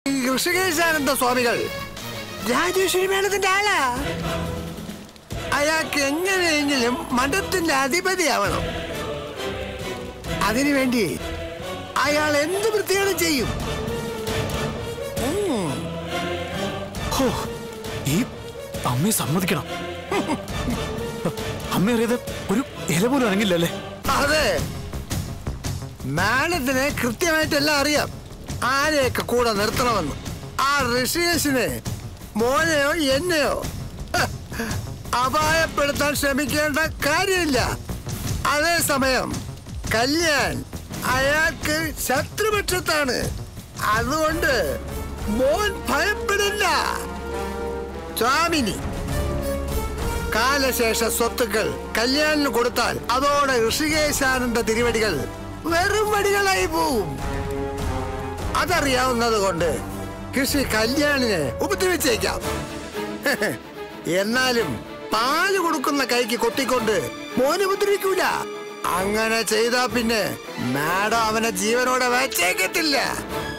ഈ ഋഷികേശാനന്ദ സ്വാമികൾ രാജേശ്വരി മേളത്തിന്റെ ആളാ അയാൾക്ക് എങ്ങനെയെങ്കിലും മഠത്തിന്റെ അധിപതിയാവണം അതിനുവേണ്ടി അയാൾ എന്ത് വൃത്തിയാണ് ചെയ്യും ഉം. ഹോ ഈ അമ്മയെ സമ്മതിക്കണം അമ്മ അറിയാതെ ഒരു ഇല പോലും അനങ്ങില്ലല്ലേ അതെ മാഡത്തിന് കൃത്യമായിട്ടെല്ലാം അറിയാം ആരെയൊക്കെ കൂടെ നിർത്തണമെന്ന് ആ ഋഷികേശിനെ മോനെയോ എന്നെയോ ഹ, അപായപ്പെടുത്താൻ ശ്രമിക്കേണ്ട കാര്യമില്ല അതേസമയം കല്യാൺ അയാൾക്ക് ശത്രുപക്ഷത്താണ് അതുകൊണ്ട് മോൻ ഭയപ്പെടില്ല സ്വാമിനി കാലശേഷ സ്വത്തുക്കൾ കല്യാണിന് കൊടുത്താൽ അതോടെ ഋഷികേശാനന്ദ തിരുവടികൾ വെറും വടികളായി പോവും അതറിയാവുന്നത് കൊണ്ട് കൃഷി കല്യാണിനെ ഉപദ്രവിച്ചേക്കാം എന്നാലും പാല് കൊടുക്കുന്ന കൈക്ക് കൊത്തിക്കൊണ്ട് മോന് ഉപദ്രവിക്കൂല അങ്ങനെ ചെയ്താ പിന്നെ മാഡം അവനെ ജീവനോടെ വെച്ചേക്കത്തില്ല